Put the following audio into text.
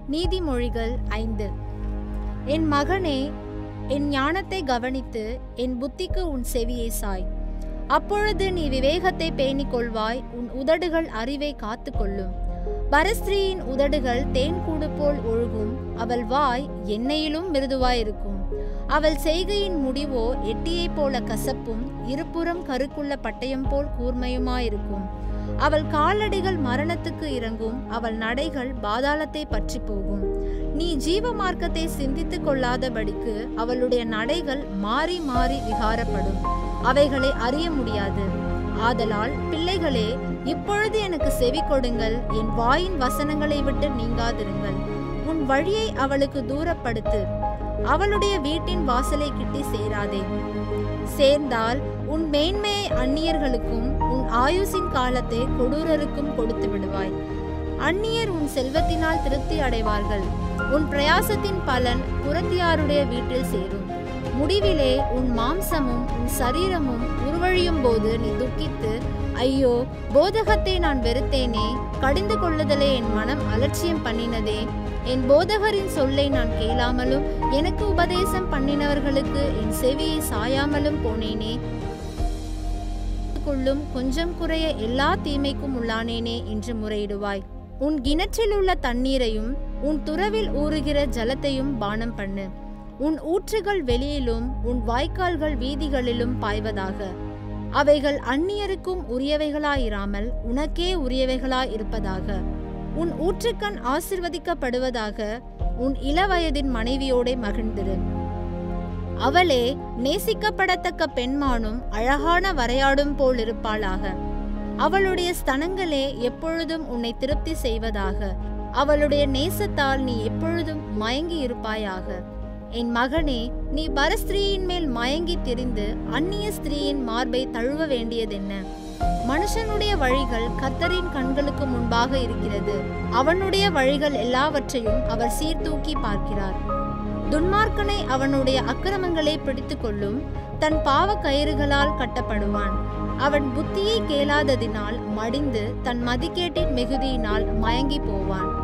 நீதிமொழிகள் ஐந்து என் மகனே என் ஞானத்தை கவனித்து என் புத்திக்கு உன் செவியை சாய் அப்பொழுது நீ விவேகத்தை பேணிக் கொள்வாய் உன் உதடுகள் அறிவை காத்துக்கொள்ளும் பரஸ்திரீயின் உதடுகள் தேன்கூடு போல் ஒழுகும் அவள் வாய் எண்ணெயிலும் மிருதுவாயிருக்கும் அவள் செய்கையின் முடிவோ எட்டியைப் போல கசப்பும் இருபுறம் கருக்குள்ள பட்டயம் போல் கூர்மையுமாயிருக்கும் அவள் காலடிகள் மரணத்துக்கு இறங்கும் அவள் நடைகள் பாதாளத்தை பற்றி போகும் நீ ஜீவ மார்க்கத்தை சிந்தித்துக் கொள்ளாதபடிக்கு அவளுடைய நடைகள் மாறி மாறி விகாரப்படும் அவைகளை அறிய முடியாது ஆதலால் பிள்ளைகளே இப்பொழுது எனக்கு செவி கொடுங்கள் என் வாயின் வசனங்களை விட்டு நீங்காதிருங்கள் உன் வழியை அவளுக்கு தூரப்படுத்து அவளுடைய வீட்டின் வாசலை கிட்டி சேராதே சேர்ந்தால் உன் மேன்மையை அந்நியர்களுக்கும் உன் ஆயுசின் காலத்தை கொடூரருக்கும் கொடுத்து விடுவாய் அந்நியர் உன் செல்வத்தினால் திருப்தி அடைவார்கள் உன் பிரயாசத்தின் பலன் புறத்தியாருடைய வீட்டில் சேரும் முடிவிலே உன் மாம்சமும் உன் சரீரமும் உருவழியும் போது நீ துக்கித்து ஐயோ போதகத்தை நான் வெறுத்தேனே கடிந்து கொள்ளுதலே என் மனம் அலட்சியம் பண்ணினதே என் போதகரின் சொல்லை நான் கேளாமலும் எனக்கு உபதேசம் பண்ணினவர்களுக்கு என் செவியை சாயாமலும் போனேனே கொள்ளும் கொஞ்சம் குறைய எல்லா தீமைக்கும் உள்ளானேனே என்று முறையிடுவாய் உன் கிணற்றில் உள்ள தண்ணீரையும் உன் துறவில் ஊறுகிற ஜலத்தையும் பானம் பண்ணு உன் ஊற்றுகள் வெளியிலும் உன் வாய்க்கால்கள் வீதிகளிலும் பாய்வதாக அவைகள் அந்நியருக்கும் உரியவைகளாயிராமல் உனக்கே உரியவைகளாய் இருப்பதாக உன் ஊற்றுக்கண் ஆசிர்வதிக்கப்படுவதாக உன் இளவயதின் மனைவியோடே மகிழ்ந்திரு அவளே நேசிக்கப்படத்தக்க பெண்மானும் அழகான வரையாடும் போல் இருப்பாளாக அவளுடைய ஸ்தனங்களே எப்பொழுதும் உன்னை திருப்தி செய்வதாக அவளுடைய நேசத்தால் நீ எப்பொழுதும் மயங்கி இருப்பாயாக என் மகனே நீ பரஸ்திரீயின் மேல் மயங்கி திரிந்து அந்நிய ஸ்திரீயின் மார்பை தழுவ வேண்டியதென்ன மனுஷனுடைய வழிகள் கர்த்தரின் கண்களுக்கு முன்பாக இருக்கிறது அவனுடைய வழிகள் எல்லாவற்றையும் அவர் சீர்தூக்கி பார்க்கிறார் துன்மார்க்கனை அவனுடைய அக்கிரமங்களை பிடித்து கொள்ளும் தன் பாவ கயிறுகளால் கட்டப்படுவான் அவன் புத்தியை கேளாததினால் மடிந்து தன் மதிக்கேட்டின் மிகுதியினால் மயங்கி போவான்